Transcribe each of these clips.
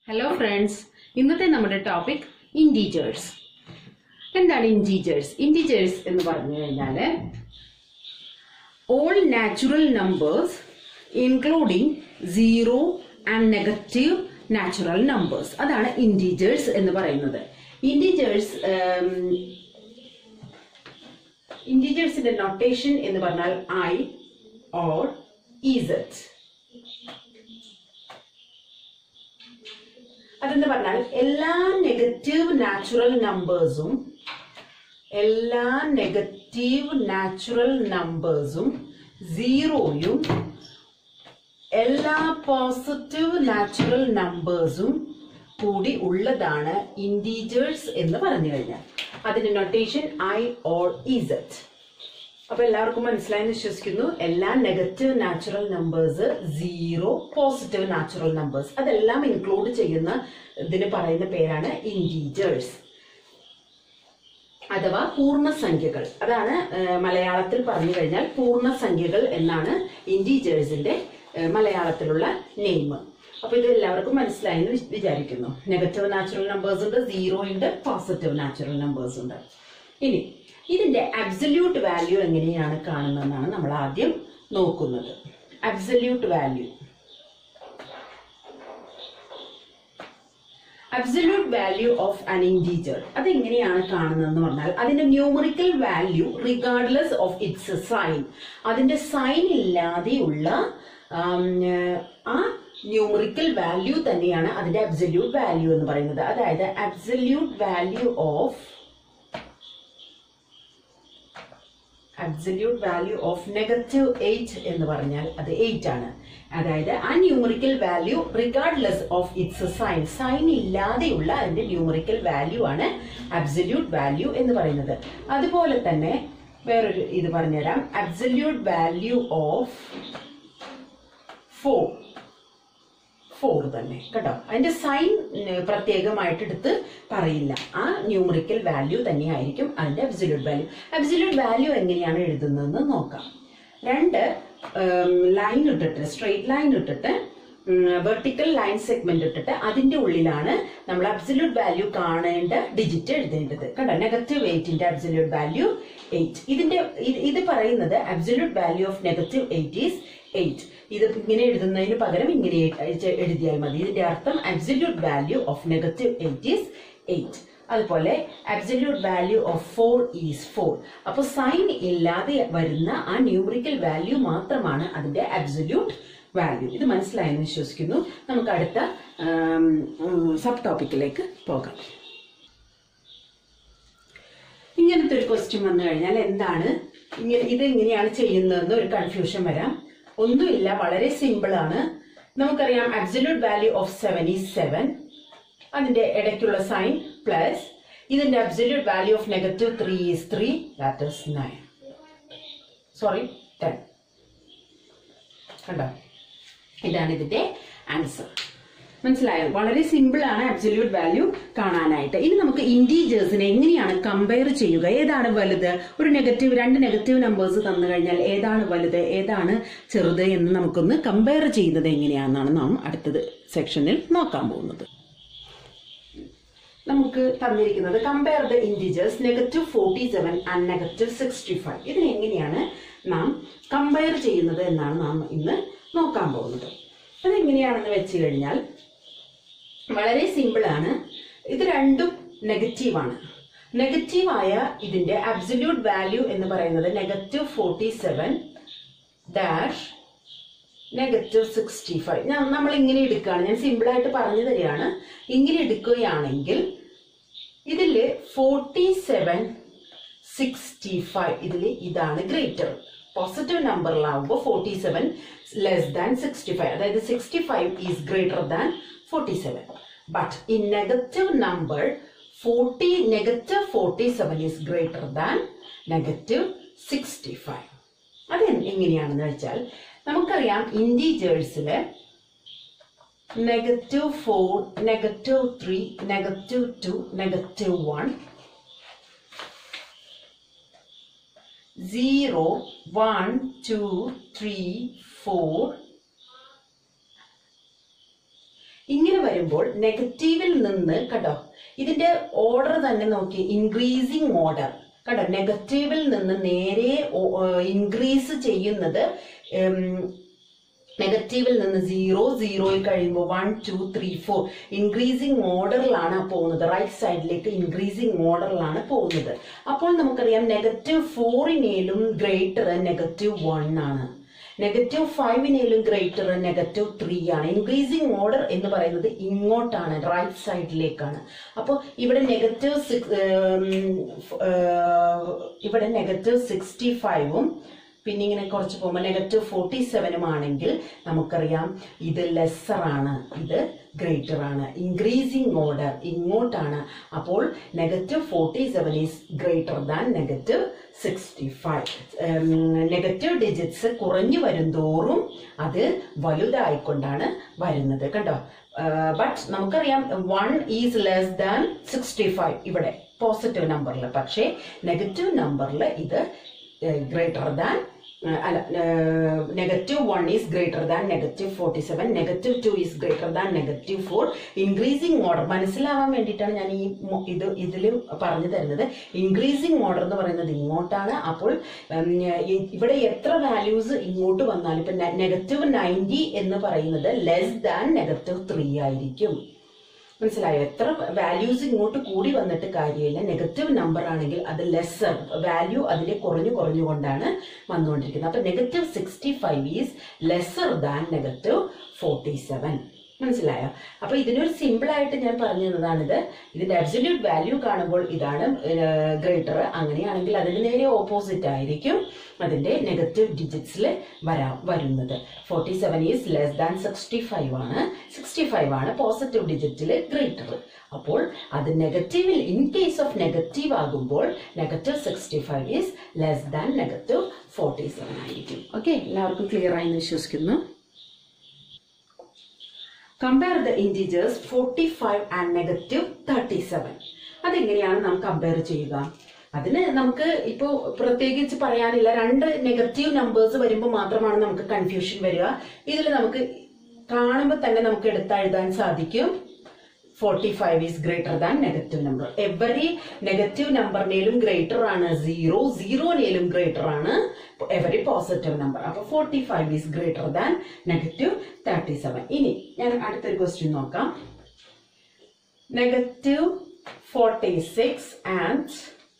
hello friends ഇന്നത്തെ നമ്മുടെ topic integers എന്താണ് ഇൻറ്റീജേഴ്സ് ഇൻറ്റീജേഴ്സ് എന്ന് പറഞ്ഞു കഴിഞ്ഞാൽ all natural numbers including zero and negative natural numbers അതാണ് ഇൻറ്റീജേഴ്സ് എന്ന് പറയുന്നത് ഇൻറ്റീജേഴ്സ് ഇൻറ്റീജേഴ്സിന്റെ നൊട്ടേഷൻ എന്ന് പറഞ്ഞാൽ ഐ ഓർ ഇസറ്റ് അതെന്ന് പറഞ്ഞാൽ എല്ലാ നെഗറ്റീവ് നാച്ചുറൽ നമ്പേഴ്സും എല്ലാ നെഗറ്റീവ് നാച്ചുറൽ നമ്പേഴ്സും സീറോയും എല്ലാ പോസിറ്റീവ് നാച്ചുറൽ നമ്പേഴ്സും കൂടി ഉള്ളതാണ് ഇൻറ്റീജേഴ്സ് എന്ന് പറഞ്ഞു കഴിഞ്ഞാൽ അതിന്റെ നൊട്ടേഷൻ ഐ ഓർ ഇസറ്റ് അപ്പൊ എല്ലാവർക്കും മനസ്സിലായെന്ന് വിശ്വസിക്കുന്നു എല്ലാ negative natural numbers zero positive natural numbers അതെല്ലാം ഇൻക്ലൂഡ് ചെയ്യുന്ന ഇതിന് പറയുന്ന പേരാണ് ഇൻറ്റീജേഴ്സ് അഥവാ പൂർണ്ണസംഖ്യകൾ അതാണ് ഏഹ്, മലയാളത്തിൽ പറഞ്ഞു കഴിഞ്ഞാൽ പൂർണ്ണസംഖ്യകൾ എന്നാണ് ഇൻറ്റീജേഴ്സിന്റെ ഏഹ്, മലയാളത്തിലുള്ള നെയിം അപ്പൊ ഇത് എല്ലാവർക്കും മനസ്സിലായെന്ന് വി- വിചാരിക്കുന്നു നെഗറ്റീവ് നാച്ചുറൽ നമ്പേഴ്സ് ഉണ്ട് സീറോ ഉണ്ട് പോസിറ്റീവ് നാച്ചുറൽ നമ്പേഴ്സ് ഉണ്ട് ഇനി ഇതിന്റെ അബ്സല്യൂട്ട് വാല്യൂ എങ്ങനെയാണ് കാണുന്നതെന്നാണ് നമ്മൾ ആദ്യം നോക്കുന്നത് absolute value absolute value of an integer അതെങ്ങനെയാണ് കാണുന്നതെന്ന് പറഞ്ഞാൽ അതിന്റെ numerical value regardless of its sign അതിന്റെ സൈൻ ഇല്ലാതെയുള്ള ആം, ആ ന്യൂമറിക്കൽ വാല്യൂ തന്നെയാണ് അതിന്റെ അബ്സല്യൂട്ട് വാല്യൂ എന്ന് പറയുന്നത് അതായത് absolute value of absolute value of negative eight എന്ന് പറഞ്ഞാൽ അത് എയ്റ്റ് ആണ് അതായത് ആ numerical value regardless of its sign sign ഇല്ലാതെയുള്ള അതിന്റെ ന്യൂമറിക്കൽ വാല്യൂ ആണ് അബ്സല്യൂട്ട് വാല്യൂ എന്ന് പറയുന്നത് അതുപോലെ തന്നെ വേറൊരു ഇത് പറഞ്ഞുതരാം absolute value of four four തന്നെ കേട്ടോ അതിന്റെ സൈൻ പ്രത്യേകമായിട്ട് എടുത്ത് പറയില്ല ആ ന്യൂമറിക്കൽ വാല്യൂ തന്നെയായിരിക്കും അതിന്റെ അബ്സല്യൂട്ട് വാല്യൂ അബ്സല്യൂട്ട് വാല്യൂ എങ്ങനെയാണ് എഴുതുന്നതെന്ന് നോക്കാം രണ്ട് ലൈൻ ഇട്ടിട്ട് സ്ട്രെയിറ്റ് ലൈൻ ഇട്ടിട്ട് വെർട്ടിക്കൽ ലൈൻ സെഗ്മെന്റ് ഇട്ടിട്ട് അതിന്റെ ഉള്ളിലാണ് നമ്മൾ അബ്സല്യൂട്ട് വാല്യൂ കാണേണ്ട ഡിജിറ്റ് എഴുതേണ്ടത് കണ്ടോ നെഗറ്റീവ് എയ്റ്റിന്റെ അബ്സല്യൂട്ട് വാല്യൂ എയ്റ്റ് ഇതിന്റെ ഇത് ഇത് പറയുന്നത് absolute value of negative eight is eight ഇത് ഇങ്ങനെ എഴുതുന്നതിന് പകരം ഇങ്ങനെ എഴുതി- എഴുതിയാൽ മതി ഇതിന്റെ അർത്ഥം absolute value of negative eight is eight അതുപോലെ absolute value of four is four അപ്പോൾ സൈൻ ഇല്ലാതെ വരുന്ന ആ ന്യൂമറിക്കൽ വാല്യൂ മാത്രമാണ് അതിന്റെ അബ്സല്യൂട്ട് വാല്യൂ ഇത് മനസ്സിലായെന്ന് വിശ്വസിക്കുന്നു നമുക്ക് അടുത്ത സബ് ടോപ്പിക്കിലേക്ക് പോകാം ഇങ്ങനത്തെ ഒരു ക്വസ്റ്റ്യൻ വന്നു കഴിഞ്ഞാൽ എന്താണ് ഇങ്ങനെ ഇത് എങ്ങനെയാണ് ചെയ്യുന്നതെന്ന് ഒരു കൺഫ്യൂഷൻ വരാം ഒന്നുമില്ല വളരെ സിമ്പിൾ ആണ് നമുക്കറിയാം absolute value of seven is seven അതിന്റെ ഇടയ്ക്കുള്ള സൈൻ പ്ലസ് ഇതിന്റെ absolute value of negative three is three that is nine sorry ten കണ്ടോ ഇതാണ് ഇതിന്റെ ആൻസർ മനസ്സിലായോ വളരെ സിമ്പിൾ ആണ് അബ്സല്യൂട്ട് വാല്യൂ കാണാനായിട്ട് ഇനി നമുക്ക് ഇൻറ്റീജേഴ്സിനെ എങ്ങനെയാണ് കമ്പയർ ചെയ്യുക ഏതാണ് വലുത് ഒരു നെഗറ്റീവ് രണ്ട് നെഗറ്റീവ് നമ്പേഴ്സ് തന്നു കഴിഞ്ഞാൽ ഏതാണ് വലുത് ഏതാണ് ചെറുത് എന്ന് നമുക്കൊന്ന് കമ്പയർ ചെയ്യുന്നത് എങ്ങനെയാണെന്നാണ് നാം അടുത്തത് സെക്ഷനിൽ നോക്കാൻ പോകുന്നത് നമുക്ക് തന്നിരിക്കുന്നത് compare the integers negative forty seven and negative sixty five ഇതിനെ എങ്ങനെയാണ് നാം കമ്പയർ ചെയ്യുന്നത് എന്നാണ് നാം ഇന്ന് നോക്കാൻ പോകുന്നത് അതെങ്ങനെയാണെന്ന് വെച്ച് കഴിഞ്ഞാൽ വളരെ സിമ്പിൾ ആണ് ഇത് രണ്ടും നെഗറ്റീവ് ആണ് നെഗറ്റീവ് ആയ ഇതിന്റെ അബ്സല്യൂട്ട് വാല്യൂ എന്ന് പറയുന്നത് negative forty seven dash negative sixty five ഞാൻ നമ്മൾ ഇങ്ങനെ എടുക്കുകയാണ് ഞാൻ സിമ്പിൾ ആയിട്ട് പറഞ്ഞു തരികയാണ് ഇങ്ങനെ എടുക്കുകയാണെങ്കിൽ ഇതിൽ ഫോർട്ടി സെവൻ സിക്സ്റ്റി ഫൈവ് ഇതിൽ ഇതാണ് ഗ്രേറ്റർ പോസിറ്റീവ് നമ്പറിലാവുമ്പോൾ forty seven less than sixty five അതായത് sixty five is greater than forty seven but in negative number forty negative forty seven is greater than negative sixty five അത് എങ്ങനെയാണെന്ന് വെച്ചാൽ നമുക്കറിയാം ഇൻറ്റീജേഴ്സില് negative four negative three negative two negative one zero one two three four ഇങ്ങനെ വരുമ്പോൾ നെഗറ്റീവിൽ നിന്ന് കണ്ടോ ഇതിന്റെ ഓർഡർ തന്നെ നോക്കി ഇൻക്രീസിങ് ഓർഡർ കണ്ടോ നെഗറ്റീവിൽ നിന്ന് നേരെ ഇൻക്രീസ് ചെയ്യുന്നത് നെഗറ്റീവിൽ നിന്ന് സീറോ സീറോയിൽ കഴിയുമ്പോൾ one two three four increasing ഓർഡറിലാണ് പോകുന്നത് റൈറ്റ് സൈഡിലേക്ക് ഇൻക്രീസിങ് ഓർഡറിലാണ് പോകുന്നത് അപ്പോൾ നമുക്കറിയാം നെഗറ്റീവ് ഫോറിനേലും ഗ്രേറ്റർ നെഗറ്റീവ് വൺ ആണ് നെഗറ്റീവ് ഫൈവിനേലും ഗ്രേറ്റർ നെഗറ്റീവ് ത്രീ ആണ് ഇൻക്രീസിങ് ഓർഡർ എന്ന് പറയുന്നത് ഇങ്ങോട്ടാണ് റൈറ്റ് സൈഡിലേക്കാണ് അപ്പോൾ ഇവിടെ നെഗറ്റീവ് സിക്സ് ഇവിടെ നെഗറ്റീവ് സിക്സ്റ്റി ഫൈവും പിന്നെ ഇങ്ങനെ കുറച്ച് പോകുമ്പോൾ നെഗറ്റീവ് ഫോർട്ടി സെവനും ആണെങ്കിൽ നമുക്കറിയാം ഇത് ലെസ്സർ ആണ് ഇത് ഗ്രേറ്റർ ആണ് ഇൻക്രീസിങ് ഓർഡർ ഇങ്ങോട്ടാണ് അപ്പോൾ negative forty seven is greater than negative sixty five negative digits കുറഞ്ഞു വരുംതോറും അത് വലുതായിക്കൊണ്ടാണ് വരുന്നത് കണ്ടോ ബട്ട് നമുക്കറിയാം one is less than sixty five ഇവിടെ പോസിറ്റീവ് നമ്പറിൽ പക്ഷേ നെഗറ്റീവ് നമ്പറിൽ ഇത് ഗ്രേറ്റർ ദാൻ അല്ല negative one is greater than negative forty seven negative two is greater than negative four increasing order മനസ്സിലാവാൻ വേണ്ടിയിട്ടാണ് ഞാൻ ഈ മൊ- ഇത് ഇതിൽ പറഞ്ഞു തരുന്നത് ഇൻക്രീസിങ് ഓർഡർ എന്ന് പറയുന്നത് ഇങ്ങോട്ടാണ് അപ്പോൾ ഉം, ഇ- ഇവിടെ എത്ര വാല്യൂസ് ഇങ്ങോട്ട് വന്നാലും ഇപ്പൊ നെഗറ്റീവ് നയൻറ്റി എന്ന് പറയുന്നത് ലെസ് ദാൻ നെഗറ്റീവ് ത്രീ ആയിരിക്കും മനസ്സിലായോ എത്ര വാല്യൂസ് ഇങ്ങോട്ട് കൂടി വന്നിട്ട് കാര്യമില്ല നെഗറ്റീവ് നമ്പർ ആണെങ്കിൽ അത് ലെസ്സർ വാല്യൂ അതിലെ കുറഞ്ഞു കുറഞ്ഞുകൊണ്ടാണ് വന്നുകൊണ്ടിരിക്കുന്നത് അപ്പൊ negative sixty five is lesser than negative forty seven മനസ്സിലായോ അപ്പൊ ഇതിനൊരു സിമ്പിൾ ആയിട്ട് ഞാൻ പറഞ്ഞു തന്നതാണിത് ഇതിന്റെ അബ്സല്യൂട്ട് വാല്യൂ കാണുമ്പോൾ ഇതാണ് ഗ്രേറ്റർ അങ്ങനെയാണെങ്കിൽ അതിന് നേരെ ഓപ്പോസിറ്റ് ആയിരിക്കും അതിന്റെ നെഗറ്റീവ് ഡിജിറ്റ്സിൽ വരാ വരുന്നത് forty seven is less than sixty five ആണ് സിക്സ്റ്റി ഫൈവ് ആണ് പോസിറ്റീവ് ഡിജിറ്റിൽ ഗ്രേറ്റർ അപ്പോൾ അത് നെഗറ്റീവിൽ ഇൻ കേസ് ഓഫ് നെഗറ്റീവ് ആകുമ്പോൾ negative sixty five is less than negative forty seven ആയിരിക്കും ഓക്കെ എല്ലാവർക്കും ക്ലിയർ ആയി എന്ന് വിശ്വസിക്കുന്നു compare the integers forty five and negative thirty seven അതെങ്ങനെയാണ് നാം കമ്പയർ ചെയ്യുക അതിന് നമുക്ക് ഇപ്പോൾ പ്രത്യേകിച്ച് പറയാനില്ല രണ്ട് നെഗറ്റീവ് നമ്പേഴ്സ് വരുമ്പോൾ മാത്രമാണ് നമുക്ക് കൺഫ്യൂഷൻ വരിക ഇതിൽ നമുക്ക് കാണുമ്പോൾ തന്നെ നമുക്ക് എടുത്തെഴുതാൻ സാധിക്കും forty five is greater than negative number every negative നമ്പറിനേലും ഗ്രേറ്റർ ആണ് സീറോ സീറോനേലും ഗ്രേറ്റർ ആണ് എവറി പോസിറ്റീവ് നമ്പർ അപ്പൊ forty five is greater than negative thirty seven ഇനി ഞാൻ അടുത്തൊരു ക്വസ്റ്റ്യൻ നോക്കാം negative forty six and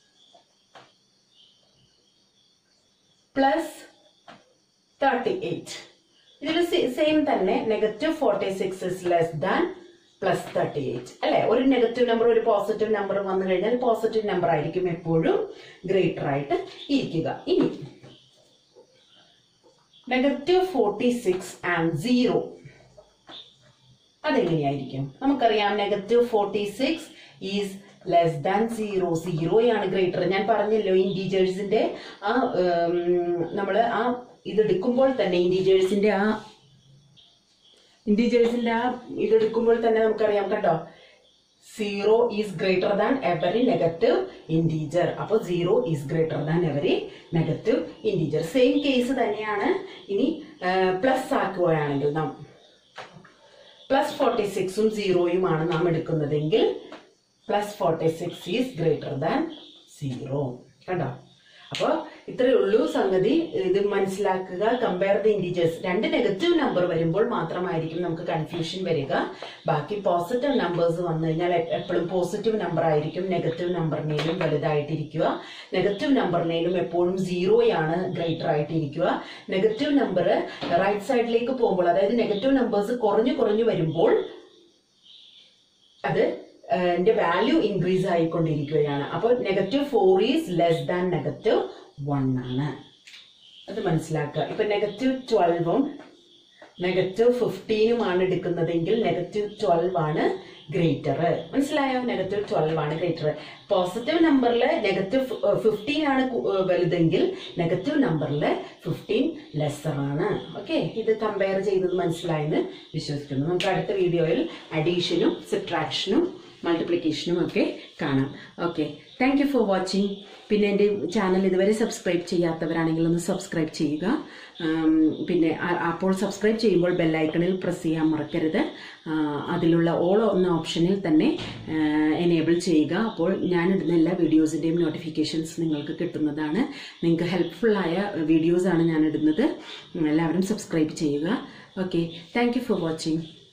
plus thirty eight ഇതിൽ സെയിം തന്നെ negative forty six is less than plus thirty eight അല്ലെ ഒരു നെഗറ്റീവ് നമ്പർ ഒരു പോസിറ്റീവ് നമ്പർ വന്നു കഴിഞ്ഞാൽ പോസിറ്റീവ് നമ്പർ ആയിരിക്കും എപ്പോഴും ഗ്രേറ്റർ ആയിട്ട് ഇരിക്കുക ഇനി negative forty six and zero അതെങ്ങനെയായിരിക്കും നമുക്കറിയാം negative forty six is less than zero സീറോയാണ് ഗ്രേറ്റർ ഞാൻ പറഞ്ഞല്ലോ ഇൻറ്റീജേഴ്സിന്റെ ആ നമ്മൾ ആ ഇതെടുക്കുമ്പോൾ തന്നെ ഇൻറ്റീജേഴ്സിന്റെ ആ ഇൻറ്റീജേഴ്സിന്റെ ആ ഇതെടുക്കുമ്പോൾ തന്നെ നമുക്കറിയാം കേട്ടോ zero is greater than every negative integer അപ്പോൾ zero is greater than every negative integer same case തന്നെയാണ് ഇനി പ്ലസ് ആക്കുകയാണെങ്കിൽ നാം പ്ലസ് ഫോർട്ടി സിക്സും സീറോയുമാണ് നാം എടുക്കുന്നതെങ്കിൽ plus forty six is greater than zero കണ്ടോ അപ്പോൾ ഇത്രയേ ഉള്ളൂ സംഗതി ഇത് മനസ്സിലാക്കുക കമ്പയർ ദ ഇൻഡിജേഴ്സ് രണ്ട് നെഗറ്റീവ് നമ്പർ വരുമ്പോൾ മാത്രമായിരിക്കും നമുക്ക് കൺഫ്യൂഷൻ വരിക ബാക്കി പോസിറ്റീവ് നമ്പേഴ്സ് വന്നു കഴിഞ്ഞാൽ എപ്പോഴും പോസിറ്റീവ് നമ്പർ ആയിരിക്കും നെഗറ്റീവ് നമ്പറിനേലും വലുതായിട്ടിരിക്കുക നെഗറ്റീവ് നമ്പറിനേലും എപ്പോഴും സീറോയാണ് ഗ്രേറ്റർ ആയിട്ടിരിക്കുക നെഗറ്റീവ് നമ്പർ റൈറ്റ് സൈഡിലേക്ക് പോകുമ്പോൾ അതായത് നെഗറ്റീവ് നമ്പേഴ്സ് കുറഞ്ഞു കുറഞ്ഞു വരുമ്പോൾ അത് ന്റെ വാല്യൂ ഇൻക്രീസ് ആയിക്കൊണ്ടിരിക്കുകയാണ് അപ്പോൾ negative four is less than negative one ആണ് അത് മനസ്സിലാക്കുക ഇപ്പൊ നെഗറ്റീവ് ട്വൽവും നെഗറ്റീവ് ഫിഫ്റ്റീനുമാണ് എടുക്കുന്നതെങ്കിൽ നെഗറ്റീവ് ട്വൽവ് ആണ് ഗ്രേറ്റർ മനസ്സിലായോ നെഗറ്റീവ് ട്വൽവ് ആണ് ഗ്രേറ്റർ പോസിറ്റീവ് നമ്പറിൽ നെഗറ്റീവ് ഫിഫ്റ്റീൻ ആണ് കു- ഏർ വലുതെങ്കിൽ നെഗറ്റീവ് നമ്പറിൽ ഫിഫ്റ്റീൻ ലെസ്സർ ആണ് ഓക്കെ ഇത് കമ്പയർ ചെയ്തത് മനസ്സിലായെന്ന് വിശ്വസിക്കുന്നു നമുക്ക് അടുത്ത വീഡിയോയിൽ അഡീഷനും സബ്ട്രാക്ഷനും മൾട്ടിപ്ലിക്കേഷനും ഒക്കെ കാണാം okay thank you for watching പിന്നെ എൻ്റെ ചാനൽ ഇതുവരെ സബ്സ്ക്രൈബ് ചെയ്യാത്തവരാണെങ്കിൽ ഒന്ന് സബ്സ്ക്രൈബ് ചെയ്യുക ഉം, പിന്നെ ആ- അപ്പോൾ സബ്സ്ക്രൈബ് ചെയ്യുമ്പോൾ ബെല്ലൈക്കണിൽ പ്രസ് ചെയ്യാൻ മറക്കരുത് ആ, അതിലുള്ള ഓൾ എന്ന ഓപ്ഷനിൽ തന്നെ എനേബിൾ ചെയ്യുക അപ്പോൾ ഞാനിടുന്ന എല്ലാ വീഡിയോസിൻ്റെയും നോട്ടിഫിക്കേഷൻസ് നിങ്ങൾക്ക് കിട്ടുന്നതാണ് നിങ്ങൾക്ക് ഹെൽപ്ഫുള്ളായ വീഡിയോസാണ് ഞാൻ ഇടുന്നത് എല്ലാവരും സബ്സ്ക്രൈബ് ചെയ്യുക okay thank you for watching